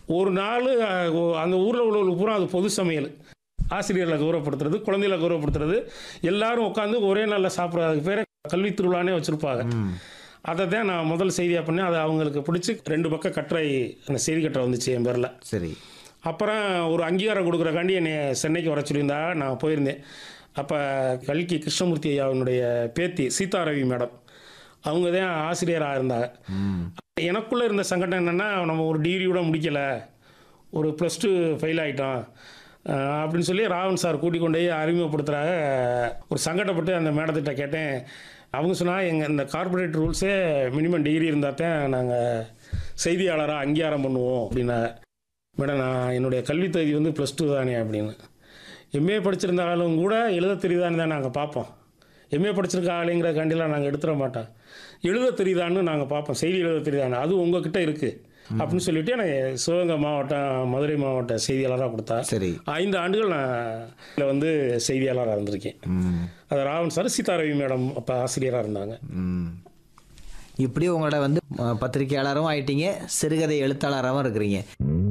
ஒரு நாள் அஹ், ஒ- அந்த ஊரில் உள்ளவங்களுக்கு பூரா அது பொது சமையல் ஆசிரியர்களை கௌரவப்படுத்துறது குழந்தைகளை கௌரவப்படுத்துறது எல்லாரும் உட்காந்து ஒரே நாளில் சாப்பிட்றதுக்கு பேரே கல்வி திருவிழானே வச்சுருப்பாங்க ம் அதை தான் நான் முதல் செய்தியாக பண்ணேன் அது அவங்களுக்கு பிடிச்சி ரெண்டு பக்கம் கட்டுரை அந்த செய்தி கட்டுரை வந்துச்சு என் பேரில் சரி அப்புறம் ஒரு அங்கீகாரம் கொடுக்குறக்காண்டி என்னை சென்னைக்கு வர சொல்லியிருந்தா நான் போயிருந்தேன் அப்போ கல்கி கிருஷ்ணமூர்த்தி ஐயாவினுடைய பேத்தி சீதாரவி மேடம் அவங்க தான் ஆசிரியராக இருந்தாங்க ம் எனக்குள்ளே இருந்த சங்கடம் என்னென்னா நம்ம ஒரு டிகிரியோட முடிக்கலை ஒரு ப்ளஸ் டூ ஃபெயில் ஆகிட்டோம் அஹ் அப்படின்னு சொல்லி ராவன் சார் கூட்டிக் கொண்டு போய் அறிமுகப்படுத்துகிறாங்க ஒரு சங்கடப்பட்டு அந்த மேடத்திட்ட கேட்டேன் அவங்க சொன்னால் எங்கள் இந்த கார்ப்பரேட் ரூல்ஸே மினிமம் டிகிரி இருந்தால் தான் நாங்கள் செய்தியாளராக அங்கீகாரம் பண்ணுவோம் அப்படின்னாங்க மேடம் நான் என்னுடைய கல்வித் தகுதி வந்து ப்ளஸ் டூ தானே அப்படின்னு எம்ஏ படிச்சிருந்தாலும் கூட எழுத தெரியுதான்னு தான் நாங்கள் பார்ப்போம் எம்ஏ படிச்சிருக்க ஆளுங்கிற கண்டிலாம் நாங்கள் எடுத்துட மாட்டோம் எழுத தெரியுதான்னு நாங்கள் பார்ப்போம் செய்தி எழுத தெரியுதான்னு அது உங்ககிட்ட இருக்குது அப்படின்னு சொல்லிட்டு எனக்கு சிவகங்கை மாவட்டம் மதுரை மாவட்ட செய்தியாளராக கொடுத்தா சரி ஐந்து ஆண்டுகள் நான் இதில் வந்து செய்தியாளராக இருந்திருக்கேன் ம் அது ராவன் சார் சீதாரவி மேடம் அப்போ ஆசிரியராக இருந்தாங்க ம் இப்படி உங்களோட வந்து அஹ், பத்திரிக்கையாளரும் ஆயிட்டீங்க சிறுகதை எழுத்தாளராகவும் இருக்கிறீங்க